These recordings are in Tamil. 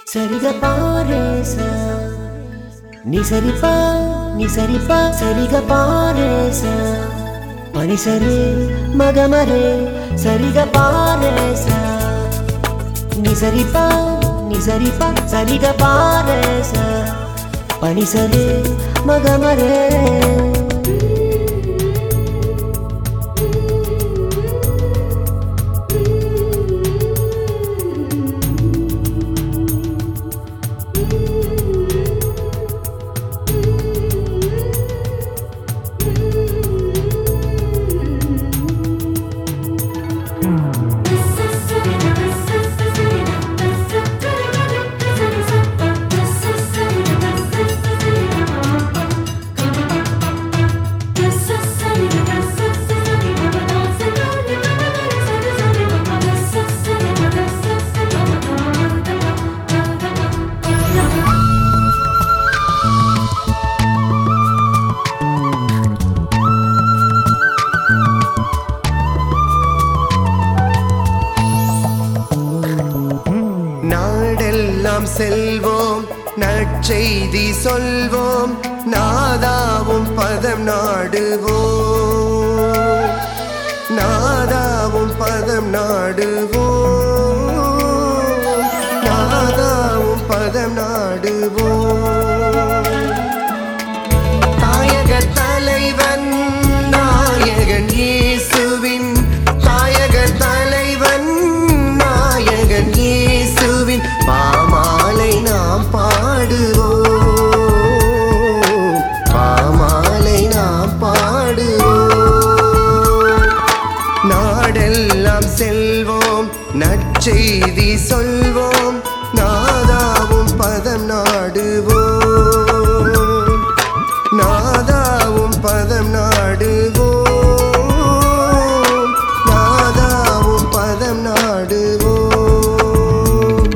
சரிக பாரேச நீ சரிப்பா நீ சரிப்பா சரிக பாரேச பனிசரி மகமரே சரிக பாரேச நீ சரிப்பா நீ சரிப்பா சரிக பாரேச பனிசரி மகமரே நாடெல்லாம் செல்வோம் நற்செய்தி சொல்வோம் நாதாவும் பதம் நாடுவோம் நாதாவும் பதம் நாடுவோம் நாதாவும் பதம் நாடுவோம் தாயக தலைவன் நாயகன் இயேசுவின் தாயக தலைவன் நாயகன் இயேசுவின் பாமாலை நாம் பாடுவோம் பாமாலை நாம் பாடுவோம் நாடெல்லாம் செல்வோம் நற்செய்தி சொல்வோம் நாதாவும் பதம் நாடுவோம் நாதாவும் பதம் நாடுவோம் நாதாவும் பதம் நாடுவோம்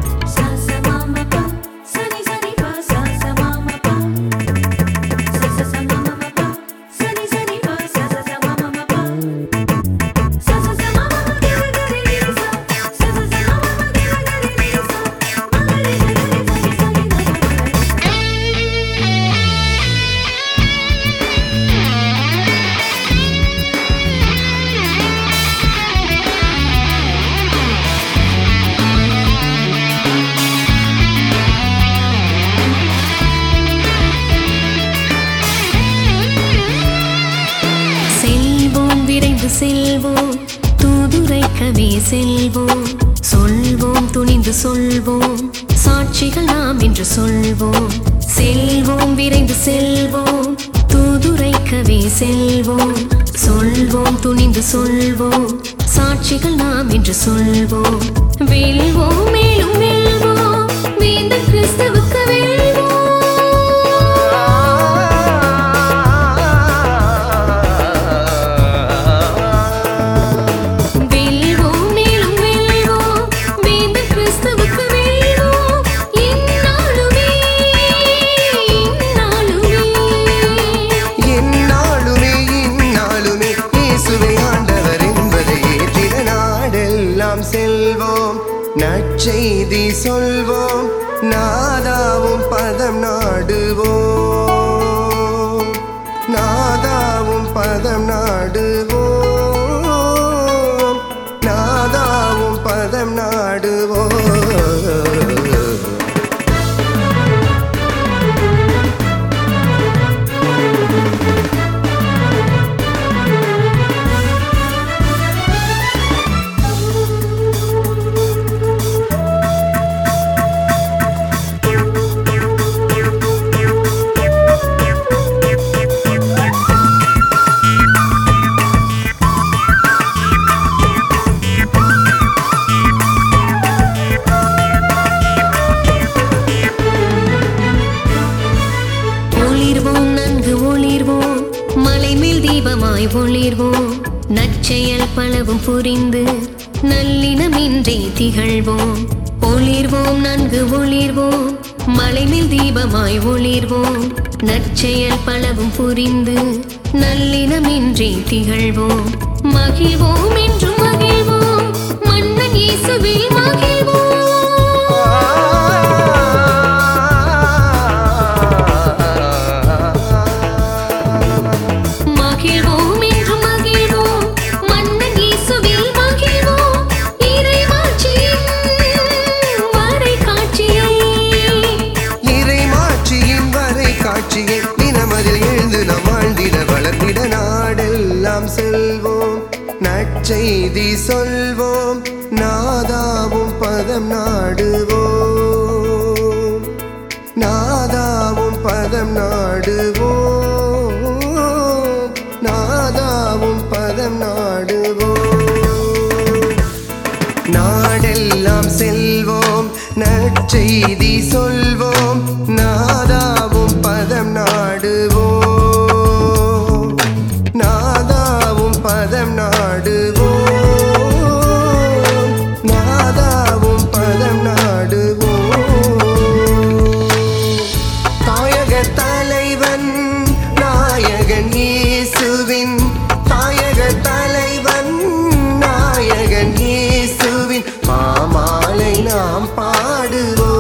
செல்வோம் விரைந்து செல்வோம் தூதுரைக்கவே செல்வோம் சொல்வோம் துணிந்து சொல்வோம் சாட்சிகள் நாம் என்று சொல்வோம் செல்வோம் விரைந்து செல்வோம் தூதுரைக்கவே செல்வோம் சொல்வோம் துணிந்து சொல்வோம் சாட்சிகள் நாம் என்று சொல்வோம் வெல்வோம் மேலும் வெல்வோம் வேந்த கிறிஸ்தவுக்கு வெல்வோம் வெல்வோம் மேலும் வெல்வோம் வேந்த கிறிஸ்துவுக்கு வெல்வோம் இந்நாளுமே இந்நாளுமே எந்நாளுமே இந்நாளுமே இயேசுவை ஆண்டவர் என்பதை ஏற்றிட நாடெல்லாம் செல்வோம் நற்செய்தி சொல்வோம் நாதாவும் பதம் நாடுவோம் நாதாவும் பதம் நாடுவோம் நாதாவும் பதம் நாடுவோம் ஒளிர்வோம் நன்கு ஒளிர்வோம் மலை மேல் தீபமாய் ஒளிர்வோம் நற்செயல் பலவும் புரிந்து நல்லினமின்றி திகழ்வோம் ஒளிர்வோம் நன்கு ஒளிர்வோம் மலை மேல் தீபமாய் ஒளிர்வோம் நற்செயல் பலவும் புரிந்து நல்லினமின்றி திகழ்வோம் மகிழ்வோம் என்றும் மகிழ்வோம் மன்னன் இயேசுவில் மகிழ்வோம் பதம் நாடுவோம் நாதாவும் பதம் நாடுவோம் நாதாவும் பதம் நாடுவோம் நாடெல்லாம் செல்வோம் நற்செய்தி சொல்வோம் நாதாவும் பதம் நாடுவோம் நாதாவும் பதம் நாடுவோம் நாதாவும் பதம் நாடுவோம் தாயக தலைவன் நாயகன் இயேசுவின் தாயக தலைவன் நாயகன் இயேசுவின் மாமாலை நாம் பாடுவோம்